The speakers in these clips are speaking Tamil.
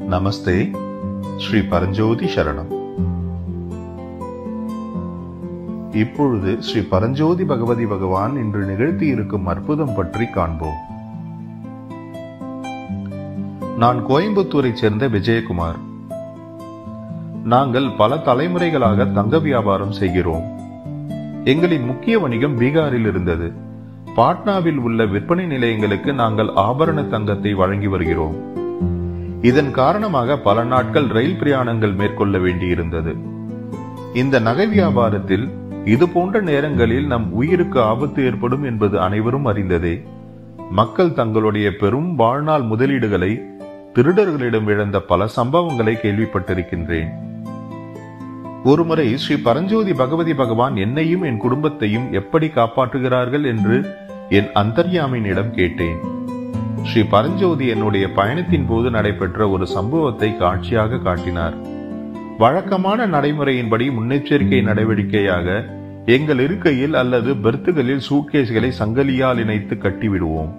நமஸ்தே ஸ்ரீ பரஞ்சோதி சரணம் இப்பொழுது ஸ்ரீ பரஞ்சோதி பகவதி பகவான் இன்று நிகழ்த்தி இருக்கும் அற்புதம் பற்றி காண்போம் நான் கோயம்புத்தூரைச் சேர்ந்த விஜயகுமார் நாங்கள் பல தலைமுறைகளாக தங்க வியாபாரம் செய்கிறோம் எங்களின் முக்கிய வணிகம் பீகாரில் இருந்தது பாட்னாவில் உள்ள விற்பனை நிலையங்களுக்கு நாங்கள் ஆபரண தங்கத்தை வழங்கி வருகிறோம் இதன் காரணமாக பல நாட்கள் ரயில் பிரயாணங்கள் மேற்கொள்ள வேண்டியிருந்தது இந்த நகை வியாபாரத்தில் இது போன்ற நேரங்களில் நம் உயிருக்கு ஆபத்து ஏற்படும் என்பது அனைவரும் அறிந்ததே மக்கள் தங்களுடைய பெரும் வாழ்நாள் முதலீடுகளை திருடர்களிடம் இழந்த பல சம்பவங்களை கேள்விப்பட்டிருக்கின்றேன் ஒருமுறை ஸ்ரீ பரஞ்சோதி பகவதி பகவான் என்னையும் என் குடும்பத்தையும் எப்படி காப்பாற்றுகிறார்கள் என்று என் அந்தர்யாமினிடம் கேட்டேன் ஸ்ரீ பரஞ்சோதி என்னுடைய பயணத்தின் போது நடைபெற்ற ஒரு சம்பவத்தை காட்சியாக காட்டினார் வழக்கமான நடைமுறையின்படி முன்னெச்சரிக்கை நடவடிக்கையாக எங்கள் இருக்கையில் அல்லது பெர்த்துகளில் சூட்கேஸ்களை சங்கலியால் இணைத்து கட்டிவிடுவோம்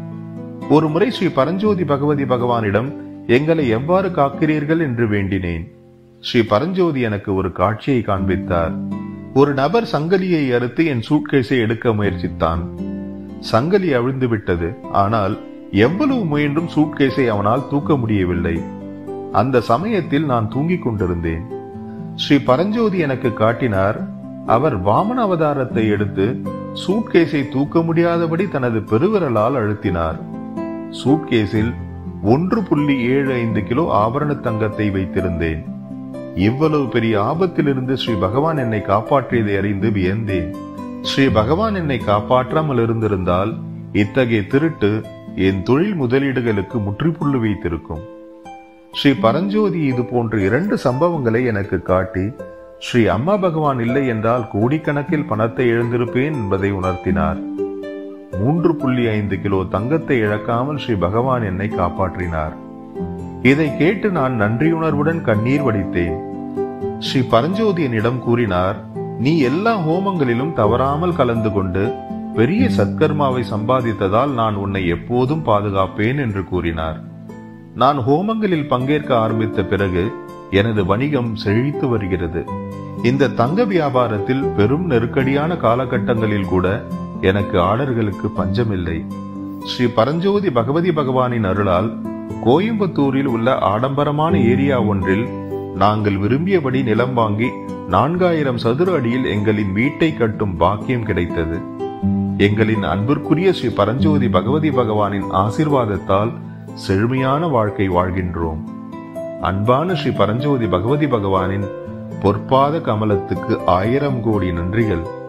ஒரு முறை ஸ்ரீ பரஞ்சோதி பகவதி பகவானிடம் எங்களை எவ்வாறு காக்கிறீர்கள் என்று வேண்டினேன் ஸ்ரீ பரஞ்சோதி எனக்கு ஒரு காட்சியை காண்பித்தார் ஒரு நபர் சங்கலியை அறுத்து என் சூட்கேஸை எடுக்க முயற்சித்தான் சங்கலி அவிழ்ந்து விட்டது ஆனால் எவ்வளவு முயன்றும் சூட்கேஸை அவனால் தூக்க முடியவில்லை அந்த சமயத்தில் நான் தூங்கிக் கொண்டிருந்தேன் ஸ்ரீ பரஞ்சோதி எனக்கு காட்டினார் அவர் வாமன அவதாரத்தை எடுத்து சூட்கேஸை தூக்க முடியாதபடி தனது பெருவிரலால் அழுத்தினார் சூட்கேஸில் ஒன்று புள்ளி ஏழு ஐந்து கிலோ ஆபரண தங்கத்தை வைத்திருந்தேன் இவ்வளவு பெரிய ஆபத்திலிருந்து ஸ்ரீ பகவான் என்னை காப்பாற்றியதை அறிந்து வியந்தேன் ஸ்ரீ பகவான் என்னை காப்பாற்றாமல் இருந்திருந்தால் இத்தகைய திருட்டு என் தொழில் முதலீடுகளுக்கு முற்றுப்புள்ளி வைத்திருக்கும் ஸ்ரீ பரஞ்சோதி இது போன்ற இரண்டு சம்பவங்களை எனக்கு காட்டி ஸ்ரீ அம்மா பகவான் இல்லை என்றால் கோடிக்கணக்கில் பணத்தை இழந்திருப்பேன் என்பதை உணர்த்தினார் மூன்று புள்ளி ஐந்து கிலோ தங்கத்தை இழக்காமல் ஸ்ரீ பகவான் என்னை காப்பாற்றினார் இதை கேட்டு நான் நன்றியுணர்வுடன் கண்ணீர் வடித்தேன் ஸ்ரீ பரஞ்சோதி என்னிடம் கூறினார் நீ எல்லா ஹோமங்களிலும் தவறாமல் கலந்து கொண்டு பெரிய சத்கர்மாவை சம்பாதித்ததால் நான் உன்னை எப்போதும் பாதுகாப்பேன் என்று கூறினார் நான் ஹோமங்களில் பங்கேற்க ஆரம்பித்த பிறகு எனது வணிகம் செழித்து வருகிறது இந்த தங்க வியாபாரத்தில் பெரும் நெருக்கடியான காலகட்டங்களில் கூட எனக்கு ஆர்டர்களுக்கு பஞ்சமில்லை ஸ்ரீ பரஞ்சோதி பகவதி பகவானின் அருளால் கோயம்புத்தூரில் உள்ள ஆடம்பரமான ஏரியா ஒன்றில் நாங்கள் விரும்பியபடி நிலம் வாங்கி நான்காயிரம் சதுர அடியில் எங்களின் வீட்டை கட்டும் பாக்கியம் கிடைத்தது எங்களின் அன்பிற்குரிய ஸ்ரீ பரஞ்சோதி பகவதி பகவானின் ஆசிர்வாதத்தால் செழுமையான வாழ்க்கை வாழ்கின்றோம் அன்பான ஸ்ரீ பரஞ்சோதி பகவதி பகவானின் பொற்பாத கமலத்துக்கு ஆயிரம் கோடி நன்றிகள்